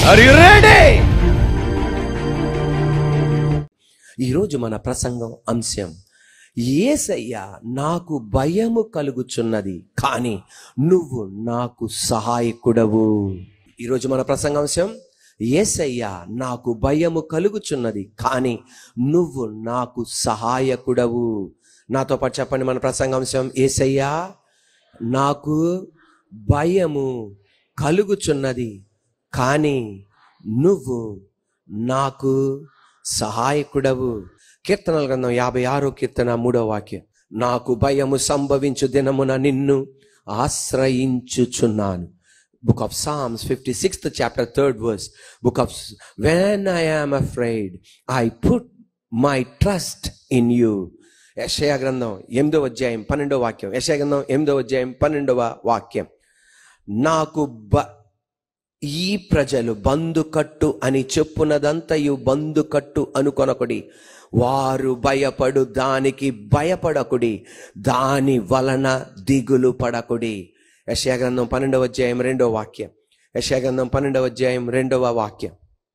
Are you ready ఈరోజు మన ప్రసంగం అంశం ఏసయ్య నాకు భయము కలుగుచున్నది కానీ నువ్వు నాకు సహాయకుడవు ఈరోజు మన ప్రసంగాంశం ఏసయ్య నాకు భయము కలుగుచున్నది కానీ నువ్వు నాకు సహాయకుడవు నాతో పాటు చెప్పండి మన ప్రసంగాంశం ఏసయ్యా నాకు భయము కలుగుచున్నది కానీ నువ్వు నాకు సహాయకుడవు కీర్తనల గ్రంథం యాభై ఆరో కీర్తన మూడో వాక్యం నాకు భయము సంభవించు దినమున నిన్ను ఆశ్రయించుచున్నాను book of Psalms fifty sixth chapter third verse book of when I am afraid I put my trust in you యశయ గ్రంథం ఎనిమిదవ అధ్యాయం పన్నెండవ వాక్యం యశయ గ్రంథం ఎనిమిదవ అధ్యాయం పన్నెండవ వాక్యం నాకు బ ఈ ప్రజలు బందుకట్టు అని చెప్పునదంతయు బందుకట్టు అనుకొనకుడి వారు భయపడు దానికి భయపడకుడి దాని వలన దిగులు పడకుడి యశాగ్రంథం పన్నెండవ అధ్యాయం రెండవ వాక్యం యశాగ్రంథం పన్నెండవ అధ్యాయం రెండవ వాక్యం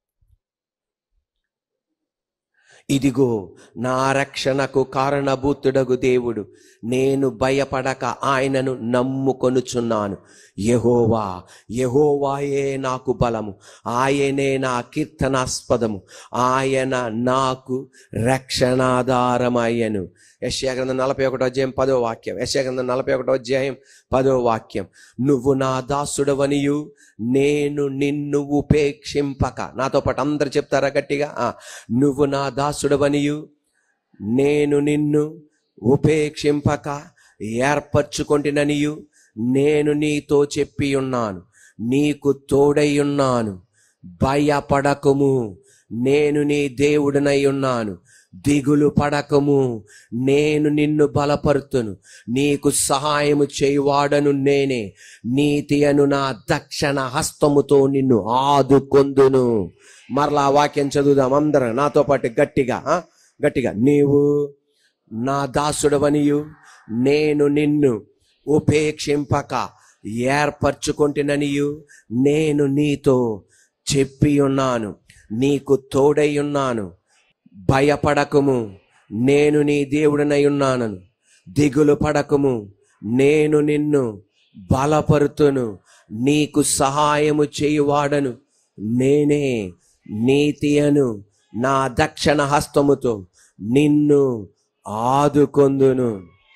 ఇదిగో నా రక్షణకు కారణభూతుడగు దేవుడు నేను భయపడక ఆయనను నమ్ముకొనుచున్నాను యహోవా యహోవాయే నాకు బలము ఆయనే నా కీర్తనాస్పదము ఆయన నాకు రక్షణాధారమయ్యను యశ్యాగ్రంథం నలభై ఒకటో అధ్యాయం పదో వాక్యం యశ్యాగ్రంథం నలభై ఒకటో అధ్యాయం పదో వాక్యం నువ్వు నా దాసుడవనియు నేను నిన్ను ఉపేక్షింపక నాతో పాటు అందరు చెప్తారా గట్టిగా ఆ, నువ్వు నా దాసుడవనియు నేను నిన్ను ఉపేక్షింపక ఏర్పరచుకొంటిననియు నేను నీతో చెప్పి ఉన్నాను నీకు తోడై ఉన్నాను భయపడకము నేను నీ దేవుడినై ఉన్నాను దిగులు పడకము నేను నిన్ను బలపరుతును నీకు సహాయము చేయువాడను నేనే నీతి అను నా దక్షిణ హస్తముతో నిన్ను ఆదుకొందును మరలా ఆ వాక్యం చదువుదాం అందరం నాతో పాటు గట్టిగా ఆ? గట్టిగా నీవు నా దాసుడవనియు నేను నిన్ను ఉపేక్షింపక ఏర్పరచుకుంటుననియు నేను నీతో చెప్పి ఉన్నాను నీకు తోడై ఉన్నాను భయపడకము నేను నీ దేవుడినై ఉన్నాను దిగులు పడకము నేను నిన్ను బలపరుతును నీకు సహాయము చేయువాడను నేనే నీతి అను నా దక్షిణ హస్తముతో నిన్ను ఆదుకొందును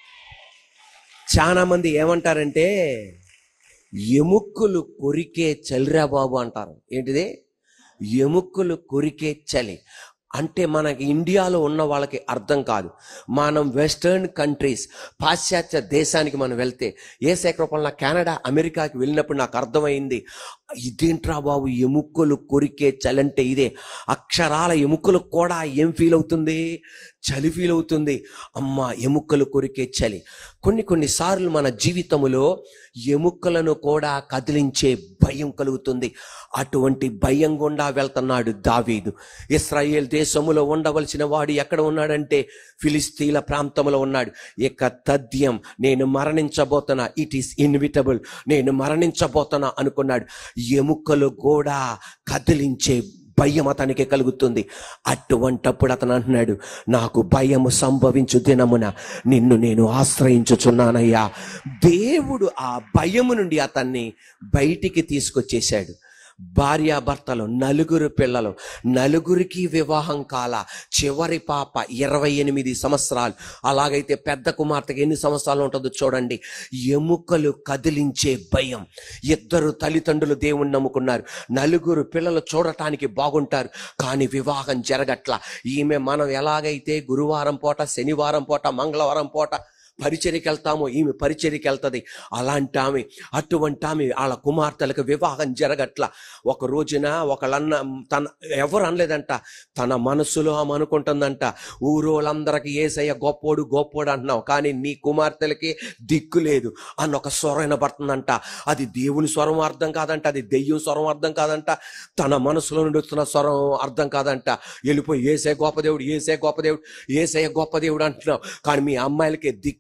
చాలా మంది ఏమంటారంటే ఎముక్కులు కొరికే చలిరా బాబు అంటారు ఏంటిది ఎముక్కులు కొరికే చలి అంటే మనకి ఇండియాలో ఉన్న వాళ్ళకి అర్థం కాదు మనం వెస్టర్న్ కంట్రీస్ పాశ్చాత్య దేశానికి మనం వెళ్తే ఏ రూపంలో కెనడా అమెరికాకి వెళ్ళినప్పుడు నాకు అర్థమైంది ఇదేంట్రా బాబు ఎముకలు కొరికే చలి అంటే ఇదే అక్షరాల ఎముకలకు కూడా ఏం ఫీల్ అవుతుంది చలి ఫీల్ అవుతుంది అమ్మ ఎముకలు కొరికే చలి కొన్ని కొన్నిసార్లు మన జీవితములో ఎముకలను కూడా కదిలించే భయం కలుగుతుంది అటువంటి భయం గుండా వెళ్తున్నాడు దావీదు ఇస్రాయేల్ దేశములో ఉండవలసిన వాడు ఎక్కడ ఉన్నాడంటే ఫిలిస్తీన్ల ప్రాంతంలో ఉన్నాడు ఇక తథ్యం నేను మరణించబోతున్నా ఇట్ ఈస్ ఇన్విటబుల్ నేను మరణించబోతున్నా అనుకున్నాడు ఎముకలు కూడా కదిలించే భయం అతనికి కలుగుతుంది అటువంటప్పుడు అతను అంటున్నాడు నాకు భయము సంభవించు దినమున నిన్ను నేను ఆశ్రయించుచున్నానయ్యా దేవుడు ఆ భయము నుండి అతన్ని బయటికి తీసుకొచ్చేశాడు భార్యాభర్తలు నలుగురు పిల్లలు నలుగురికి వివాహం కాల చివరి పాప ఇరవై ఎనిమిది సంవత్సరాలు అలాగైతే పెద్ద కుమార్తెకి ఎన్ని సంవత్సరాలు ఉంటుందో చూడండి ఎముకలు కదిలించే భయం ఇద్దరు తల్లిదండ్రులు దేవుణ్ణి నమ్ముకున్నారు నలుగురు పిల్లలు చూడటానికి బాగుంటారు కానీ వివాహం జరగట్ల ఈమె మనం ఎలాగైతే గురువారం పూట శనివారం పూట మంగళవారం పూట పరిచర్యకి వెళ్తామో ఈమె పరిచర్యకి వెళ్తుంది అలాంటి ఆమె అటువంటి ఆమె వాళ్ళ కుమార్తెలకు వివాహం జరగట్ల ఒక రోజున ఒకళ్ళన్న తన ఎవరు అనలేదంట తన మనసులో ఆమె అనుకుంటుందంట ఊరోళ్ళందరికీ ఏసయ్య గొప్పోడు గొప్పోడు అంటున్నావు కానీ నీ కుమార్తెలకి దిక్కు లేదు అన్న ఒక స్వరం వినబడుతుందంట అది దేవుని స్వరం అర్థం కాదంట అది దెయ్యం స్వరం అర్థం కాదంట తన మనసులో నుండి వస్తున్న స్వరం అర్థం కాదంట వెళ్ళిపోయి ఏసే గొప్ప దేవుడు ఏసే గొప్ప దేవుడు ఏసే గొప్ప దేవుడు అంటున్నావు కానీ మీ అమ్మాయిలకి దిక్కు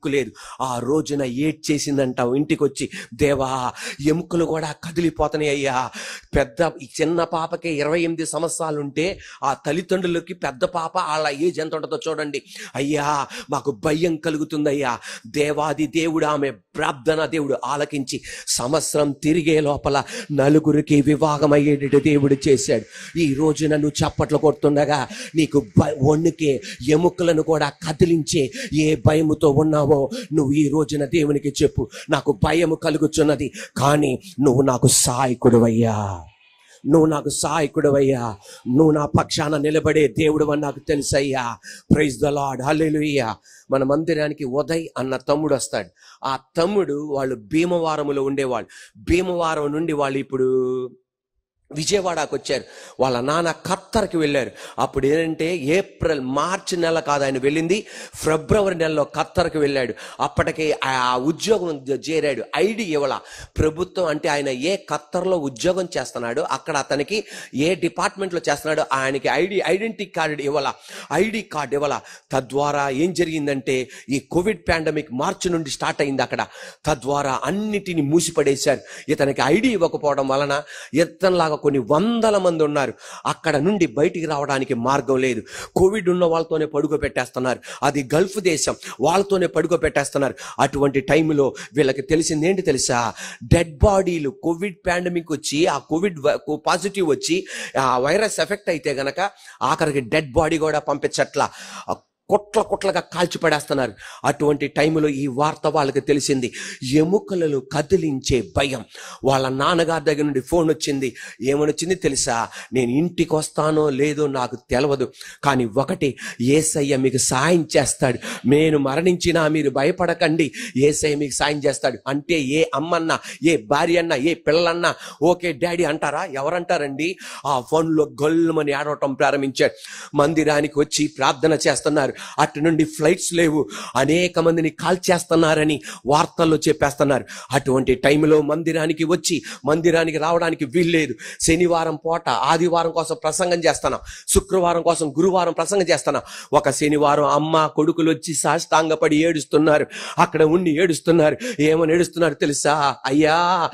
దిక్కు లేదు ఆ రోజున ఏడ్ చేసిందంట ఇంటికి వచ్చి దేవా ఎముకలు కూడా కదిలిపోతున్నాయి అయ్యా పెద్ద ఈ చిన్న పాపకి ఇరవై ఎనిమిది సంవత్సరాలు ఉంటే ఆ తల్లిదండ్రులకి పెద్ద పాప వాళ్ళ ఏజ్ ఎంత ఉంటుందో చూడండి అయ్యా మాకు భయం కలుగుతుందయ్యా దేవాది దేవుడు ఆమె ప్రార్థన దేవుడు ఆలకించి సంవత్సరం తిరిగే లోపల నలుగురికి వివాహం అయ్యేటట్టు దేవుడు చేశాడు ఈ రోజున నువ్వు చప్పట్లు కొడుతుండగా నీకు భ- వణుకే ఎముకలను కూడా కదిలించే ఏ భయముతో ఉన్నావో నువ్వు ఈ రోజున దేవునికి చెప్పు నాకు భయము కలుగుచున్నది కానీ నువ్వు నాకు సాయకుడువయ్యా నువ్వు నాకు సహాయకుడవయ్యా నువ్వు నా పక్షాన నిలబడే దేవుడు అని నాకు తెలుసయ్యా ప్రైజ్ ద లాడ్ హల్లెలూయా మన మందిరానికి ఉదయ్ అన్న తమ్ముడు వస్తాడు ఆ తమ్ముడు వాళ్ళు భీమవరంలో ఉండేవాళ్ళు భీమవరం నుండి వాళ్ళు ఇప్పుడు విజయవాడకు వచ్చారు వాళ్ళ నాన్న ఖత్తర్కి వెళ్ళారు అప్పుడు ఏంటంటే ఏప్రిల్ మార్చి నెల కాదు ఆయన వెళ్ళింది ఫిబ్రవరి నెలలో ఖత్తర్కి వెళ్ళాడు అప్పటికి ఆ ఉద్యోగం చేరాడు ఐడి ఇవ్వాల ప్రభుత్వం అంటే ఆయన ఏ ఖత్తర్లో ఉద్యోగం చేస్తున్నాడు అక్కడ అతనికి ఏ డిపార్ట్మెంట్లో చేస్తున్నాడో ఆయనకి ఐడి ఐడెంటిటీ కార్డు ఇవ్వాల ఐడి కార్డు ఇవ్వాల తద్వారా ఏం జరిగిందంటే ఈ కోవిడ్ పాండమిక్ మార్చి నుండి స్టార్ట్ అయింది అక్కడ తద్వారా అన్నిటిని మూసిపడేశారు ఇతనికి ఐడి ఇవ్వకపోవడం వలన ఇతనిలాగా కొన్ని వందల మంది ఉన్నారు అక్కడ నుండి బయటికి రావడానికి మార్గం లేదు కోవిడ్ ఉన్న వాళ్ళతోనే పడుకో పెట్టేస్తున్నారు అది గల్ఫ్ దేశం వాళ్ళతోనే పడుకో పెట్టేస్తున్నారు అటువంటి టైంలో వీళ్ళకి తెలిసింది ఏంటి తెలుసా డెడ్ బాడీలు కోవిడ్ పాండమిక్ వచ్చి ఆ కోవిడ్ పాజిటివ్ వచ్చి ఆ వైరస్ ఎఫెక్ట్ అయితే గనక ఆఖరికి డెడ్ బాడీ కూడా పంపించట్లా ఆ కుట్ల కుట్లగా కాల్చి పడేస్తున్నారు అటువంటి టైంలో ఈ వార్త వాళ్ళకి తెలిసింది ఎముకలను కదిలించే భయం వాళ్ళ నాన్నగారి దగ్గర నుండి ఫోన్ వచ్చింది ఏమని వచ్చింది తెలుసా నేను ఇంటికి వస్తానో లేదో నాకు తెలియదు కానీ ఒకటి ఏసయ్య మీకు సాయం చేస్తాడు నేను మరణించినా మీరు భయపడకండి ఏసయ్య మీకు సాయం చేస్తాడు అంటే ఏ అమ్మన్నా ఏ భార్య అన్నా ఏ పిల్లలన్నా ఓకే డాడీ అంటారా ఎవరంటారండి ఆ ఫోన్లో గొల్లమని ఆడవటం ప్రారంభించాడు మందిరానికి వచ్చి ప్రార్థన చేస్తున్నారు అటు నుండి ఫ్లైట్స్ లేవు అనేక మందిని కాల్ చేస్తున్నారని వార్తల్లో చెప్పేస్తున్నారు అటువంటి టైంలో మందిరానికి వచ్చి మందిరానికి రావడానికి వీల్లేదు శనివారం పూట ఆదివారం కోసం ప్రసంగం చేస్తున్నాం శుక్రవారం కోసం గురువారం ప్రసంగం చేస్తున్నాం ఒక శనివారం అమ్మ కొడుకులు వచ్చి సాష్టాంగపడి ఏడుస్తున్నారు అక్కడ ఉండి ఏడుస్తున్నారు ఏమని ఏడుస్తున్నారు తెలుసా అయ్యా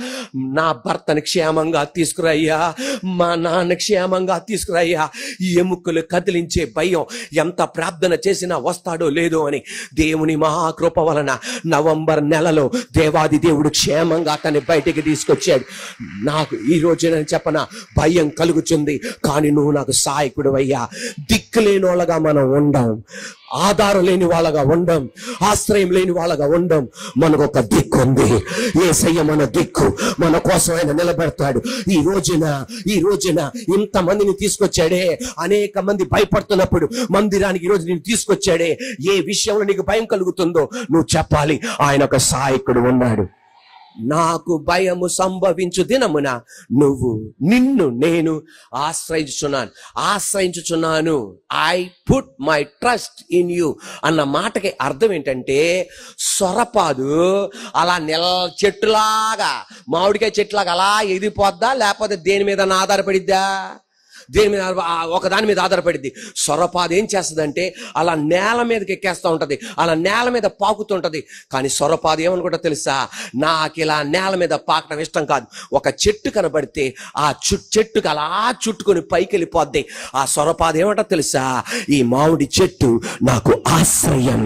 నా భర్తని క్షేమంగా తీసుకురయ్యా మా నాన్న క్షేమంగా తీసుకురయ్యా ఈ ఎముకలు కదిలించే భయం ఎంత ప్రార్థన చేసినా వస్తాడో లేదో అని దేవుని మహాకృప వలన నవంబర్ నెలలో దేవాది దేవుడు క్షేమంగా అతన్ని బయటికి తీసుకొచ్చాడు నాకు ఈ రోజు నేను చెప్పన భయం కలుగుతుంది కానీ నువ్వు నాకు సహాయకుడు అయ్యా దిక్కు లేని వాళ్ళగా మనం ఉండం ఆధారం లేని వాళ్ళగా ఉండం ఆశ్రయం లేని వాళ్ళగా ఉండం మనకు ఒక దిక్కు ఉంది ఏసయ్య మన దిక్కు మన కోసం ఆయన నిలబెడతాడు ఈ రోజున ఈ రోజున ఇంత మందిని తీసుకొచ్చాడే అనేక మంది భయపడుతున్నప్పుడు మందిరానికి ఈ రోజు నేను తీసుకొచ్చాడే ఏ విషయంలో నీకు భయం కలుగుతుందో నువ్వు చెప్పాలి ఆయన ఒక సహాయకుడు ఉన్నాడు నాకు భయము సంభవించు దినమున నువ్వు నిన్ను నేను ఆశ్రయించుచున్నాను ఆశ్రయించుచున్నాను I put my trust in you అన్న మాటకి అర్థం ఏంటంటే సొరపాదు అలా నెల చెట్టులాగా మామిడికాయ చెట్టులాగా అలా ఎదిగిపోద్దా లేకపోతే దేని మీద ఆధారపడిద్దా దేని మీద ఆ ఒక దాని మీద ఆధారపడింది సొరపాద ఏం చేస్తుందంటే అలా నేల మీదకి ఎక్కేస్తూ ఉంటది అలా నేల మీద పాకుతుంటది కానీ సొరపాద ఏమనుకుంటా తెలుసా నాకు ఇలా నేల మీద పాకడం ఇష్టం కాదు ఒక చెట్టు కనబడితే ఆ చు చెట్టుకి అలా చుట్టుకొని పైకి వెళ్ళిపోద్ది ఆ సొరపాద ఏమంటా తెలుసా ఈ మామిడి చెట్టు నాకు ఆశ్రయం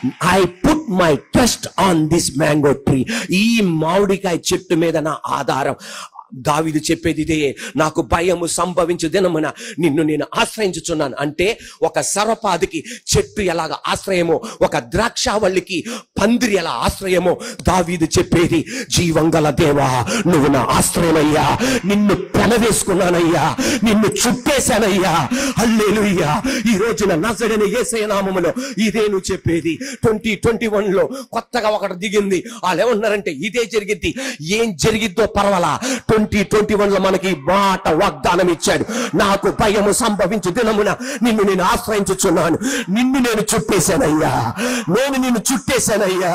I put my trust on this mango tree ఈ మామిడికాయ చెట్టు మీద నా ఆధారం దావిదు చెప్పేది ఇదే నాకు భయము సంభవించు దినమున నిన్ను నేను ఆశ్రయించుచున్నాను అంటే ఒక సరపాదికి చెట్టు ఎలాగ ఆశ్రయమో ఒక ద్రాక్షావల్లికి పందిరి ఎలా ఆశ్రయమో దావీదు చెప్పేది జీవంగల దేవా నువ్వు నా ఆశ్రయమయ్యా నిన్ను పెనవేసుకున్నానయ్యా నిన్ను చుట్టేశానయ్యా అల్లేలుయ్యా ఈ రోజున నజడని ఏసయ నామములో ఇదే నువ్వు చెప్పేది ట్వంటీ ట్వంటీ వన్ లో కొత్తగా ఒకటి దిగింది వాళ్ళు ఏమన్నారంటే ఇదే జరిగిద్ది ఏం జరిగిద్దో పర్వాలా ట్వంటీ ట్వంటీ వన్ లో మనకి మాట వాగ్దానం ఇచ్చాడు నాకు భయము సంభవించు దినమున నిన్ను నేను ఆశ్రయించుచున్నాను నిన్ను నేను చుట్టేశానయ్యా నేను నిన్ను చుట్టేశానయ్యా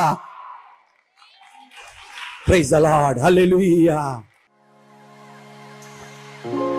ప్రైజ్ ద లార్డ్ హల్లెలూయా